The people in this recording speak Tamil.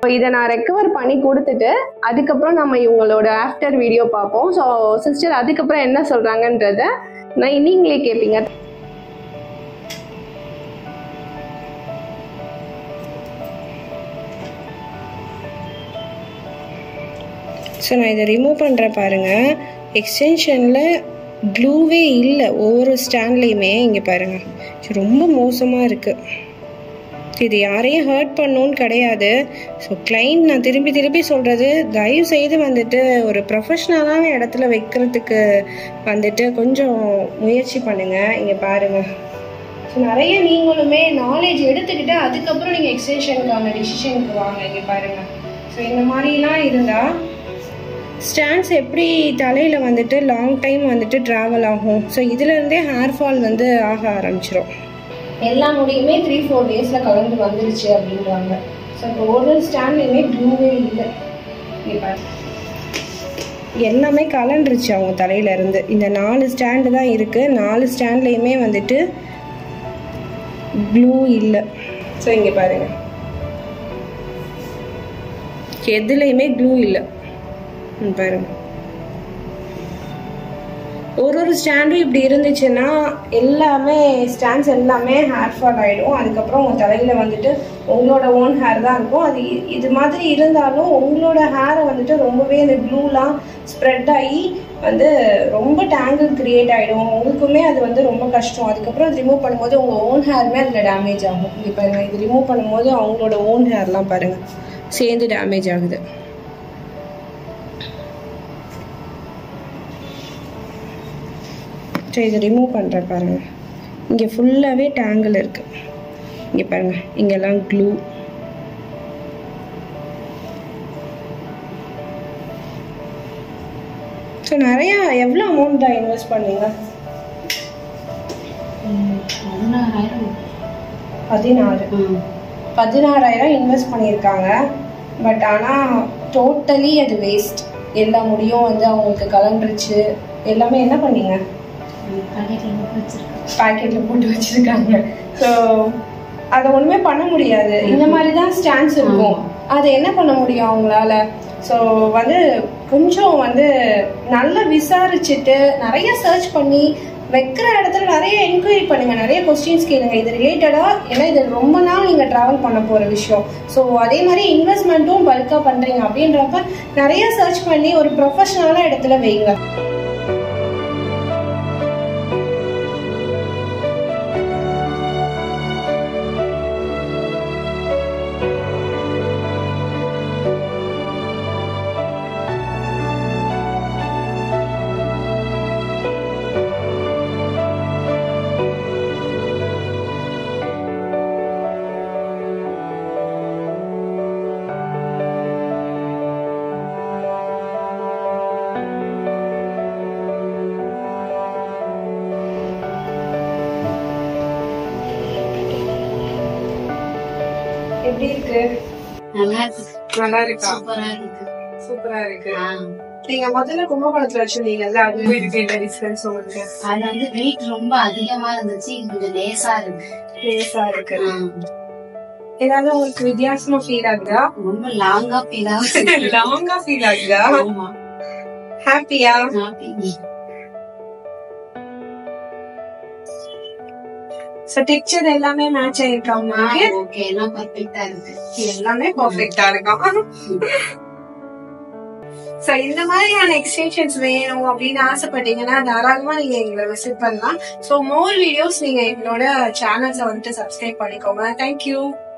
இப்போ இதை நான் ரெக்கவர் பண்ணி கொடுத்துட்டு அதுக்கப்புறம் நம்ம இவங்களோட ஆஃப்டர் வீடியோ பார்ப்போம் ஸோ சிஸ்டர் அதுக்கப்புறம் என்ன சொல்கிறாங்கன்றத நான் நீங்களே கேட்பீங்க ஸோ நான் இதை ரிமூவ் பண்ணுறேன் பாருங்கள் எக்ஸ்டென்ஷனில் க்ளூவே இல்லை ஒவ்வொரு ஸ்டாண்ட்லேயுமே இங்கே பாருங்கள் ஸோ ரொம்ப மோசமாக இருக்குது இது யாரையும் ஹர்ட் பண்ணணும்னு கிடையாது ஸோ கிளைண்ட் நான் திருப்பி திருப்பி சொல்கிறது தயவு செய்து வந்துட்டு ஒரு ப்ரொஃபஷ்னலான இடத்துல வைக்கிறதுக்கு வந்துட்டு கொஞ்சம் முயற்சி பண்ணுங்கள் இங்கே பாருங்கள் ஸோ நிறைய நீங்களுமே நாலேஜ் எடுத்துக்கிட்டு அதுக்கப்புறம் நீங்கள் எக்ஸ்டென்ஷனுக்கான டிசிஷனுக்கு வாங்க இங்கே பாருங்கள் ஸோ இந்த மாதிரிலாம் இருந்தால் ஸ்டாண்ட்ஸ் எப்படி தலையில் வந்துட்டு லாங் டைம் வந்துட்டு ட்ராவல் ஆகும் ஸோ இதுலேருந்தே ஹேர் ஃபால் வந்து ஆக ஆரம்பிச்சிரும் எல்லா முடியுமே த்ரீ ஃபோர் டேஸில் கலந்து வந்துருச்சு அப்படின்றாங்க ஸோ இப்போ ஒரு ஸ்டாண்ட்லையுமே ப்ளூவே இல்லை இங்க பாரு. எல்லாமே கலண்டுருச்சு அவங்க தலையில இருந்து இந்த நாலு ஸ்டாண்டு தான் இருக்குது நாலு ஸ்டாண்ட்லேயுமே வந்துட்டு ப்ளூ இல்லை ஸோ இங்கே பாருங்க எதுலேயுமே க்ளூ இல்லை ம், பாருங்க ஒரு ஒரு ஸ்டாண்டும் இப்படி இருந்துச்சுன்னா எல்லாமே ஸ்டாண்ட்ஸ் எல்லாமே ஹேர் ஃபால் ஆகிடும் அதுக்கப்புறம் உங்கள் தலையில் வந்துட்டு உங்களோட ஓன் ஹேர் தான் இருக்கும் அது இ- இது மாதிரி இருந்தாலும் உங்களோட ஹேரை வந்துட்டு ரொம்பவே அந்த க்ளூலாம் ஸ்ப்ரெட் ஆகி வந்து ரொம்ப டேங்கிள் கிரியேட் ஆகிடும் உங்களுக்குமே அது வந்து ரொம்ப கஷ்டம் அதுக்கப்புறம் அது ரிமூவ் பண்ணும்போது உங்கள் ஓன் ஹேருமே அதில் டேமேஜ் ஆகும் இங்கே பாருங்கள் இது ரிமூவ் பண்ணும்போது அவங்களோட ஓன் ஹேர்லாம் பாருங்கள் சேர்ந்து டேமேஜ் ஆகுது ஸோ இதை ரிமூவ் பண்ணுறேன் பாருங்கள் இங்கே ஃபுல்லாகவே டேங்கிள் இருக்குது இங்கே பாருங்கள் இங்கெல்லாம் க்ளூ ஸோ நிறையா எவ்வளோ அமௌண்ட் தான் இன்வெஸ்ட் பண்ணீங்க பதினாறு பதினாறாயிரம் இன்வெஸ்ட் பண்ணியிருக்காங்க பட் ஆனால் டோட்டலி அது வேஸ்ட் எல்லா முடியும் வந்து அவங்களுக்கு கலண்டுருச்சு எல்லாமே என்ன பண்ணீங்க பாக்கெட்ல போட்டு வச்சிருக்காங்க ஸோ அதை ஒண்ணுமே பண்ண முடியாது இந்த மாதிரி தான் ஸ்டாண்ட்ஸ் இருக்கும் அதை என்ன பண்ண முடியும் அவங்களால ஸோ வந்து கொஞ்சம் வந்து நல்லா விசாரிச்சுட்டு நிறைய சர்ச் பண்ணி வைக்கிற இடத்துல நிறைய என்கொயரி பண்ணுங்க நிறைய கொஸ்டின்ஸ் கேளுங்க இது ரிலேட்டடா ஏன்னா இது ரொம்ப நாள் நீங்க டிராவல் பண்ண போற விஷயம் ஸோ அதே மாதிரி இன்வெஸ்ட்மெண்ட்டும் பல்கா பண்றீங்க அப்படின்றப்ப நிறைய சர்ச் பண்ணி ஒரு ப்ரொஃபஷனலான இடத்துல வைங்க எப்படி இருக்கு நல்லா இருக்கு நல்லா இருக்கா சூப்பரா இருக்கு சூப்பரா இருக்கு ஆ. நீங்க முதல்ல கும்பகோணத்துல வச்சிருந்தீங்கல்ல அது இதுக்கு என்ன டிஃபரன்ஸ் உங்களுக்கு அது வந்து வெயிட் ரொம்ப அதிகமா இருந்துச்சு இது கொஞ்சம் லேசா இருக்கு லேசா இருக்கு ஆ. ஏதாவது உங்களுக்கு வித்தியாசமா ஃபீல் ஆகுதா ரொம்ப லாங்கா ஃபீல் ஆகுது லாங்கா ஃபீல் ஆகுதா ஆமா ஹாப்பியா Happy. சோ டெக்ஸ்சர் எல்லாமே மேட்ச் ஆயிருக்கா ஆ, உங்களுக்கு okay, எல்லாம் பர்ஃபெக்டா இருக்கு எல்லாமே பர்ஃபெக்ட்டா இருக்கும் சோ இந்த மாதிரியான எக்ஸ்டென்ஷன்ஸ் வேணும் அப்படின்னு ஆசைப்பட்டீங்கன்னா தாராளமா நீங்க எங்களை விசிட் பண்ணலாம் சோ மோர் வீடியோஸ் நீங்க எங்களோட சேனல்ஸை வந்துட்டு சப்ஸ்கிரைப் பண்ணிக்கோங்க தேங்க்யூ